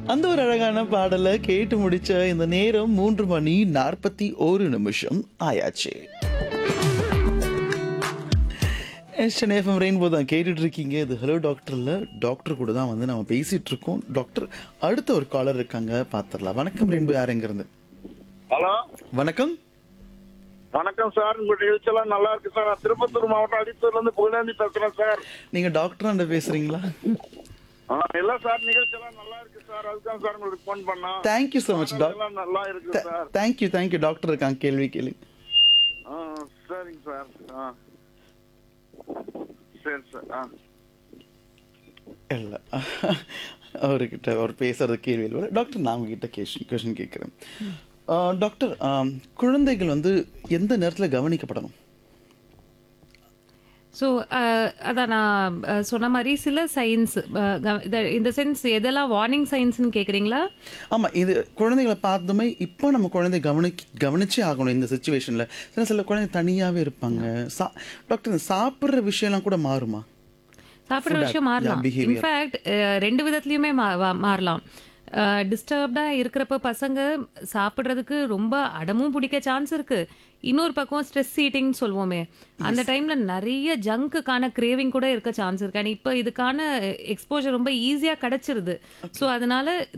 அந்த ஒரு அழகான பாடலை கேட்டு முடிச்ச இந்த நேரம் மூன்று மணி நாற்பத்தி ஒரு நிமிஷம் ஆயாச்சு எஃப்எம் ரெயின்போ தான் கேட்டுட்டு இருக்கீங்க இது ஹலோ டாக்டர்ல டாக்டர் கூட தான் வந்து நம்ம பேசிட்டு இருக்கோம் டாக்டர் அடுத்த ஒரு காலர் இருக்காங்க பார்த்துடலாம் வணக்கம் ரெயின்போ யாருங்க இருந்து ஹலோ வணக்கம் வணக்கம் சார் உங்க நிகழ்ச்சியெல்லாம் நல்லா இருக்கு சார் நான் திருப்பத்தூர் மாவட்டம் அடித்தூர்ல இருந்து புகழேந்தி பேசுறேன் சார் நீங்க டாக்டர் அந்த பேசுறீங்களா ஆ, இல்ல சார் நிகழ்ச்சியெல்லாம் நல்லா இருக்கு சார் அதுதான் சார் உங்களுக்கு ஃபோன் பண்ணா தேங்க்யூ ஸோ மச் டாக்டர் எல்லாம் நல்லா இருக்கு சார் தேங்க்யூ தேங்க்யூ டாக்டர் இருக்காங்க கேள்வி கேள்வி ஆ, சரிங்க சார் ஆ சரி சார் ஆ இல்லை அவர்கிட்ட அவர் பேசுறது கேள்வி இல்லை டாக்டர் நான் உங்ககிட்ட கேஷன் கொஷின் கேட்குறேன் டாக்டர் ஆம், குழந்தைகள் வந்து எந்த நேரத்தில் கவனிக்கப்படணும் ஸோ அதான் நான் அஹ், சொன்ன மாதிரி சில சயின்ஸ் இந்த சென்ஸ் எதெல்லாம் வார்னிங் சயின்ஸ்னு கேட்குறீங்களா ஆமாம் இது குழந்தைகளை பார்த்ததுமே இப்போ நம்ம குழந்தை கவனி கவனிச்சே ஆகணும் இந்த சுச்சுவேஷனில் சில சில குழந்தை தனியாகவே இருப்பாங்க சா டாக்டர் இந்த சாப்பிட்ற விஷயம்லாம் கூட மாறுமா சாப்பிட்ற Food விஷயம் yeah, மாறலாம் behavior. இன்ஃபேக்ட் ரெண்டு விதத்துலையுமே மா- வா- மாறலாம் டிஸ்டர்ப்டாக இருக்கிறப்ப பசங்க சாப்பிட்றதுக்கு ரொம்ப அடமும் பிடிக்க சான்ஸ் இருக்கு இன்னொரு பக்கம் ஸ்ட்ரெஸ் ஈட்டிங் சொல்லுவோமே அந்த டைம்ல நிறைய ஜங்க்குக்கான கிரேவிங் கூட இருக்க சான்ஸ் இருக்கு அண்ட் இப்போ இதுக்கான எக்ஸ்போஜர் ரொம்ப ஈஸியாக கிடைச்சிருது ஸோ அதனால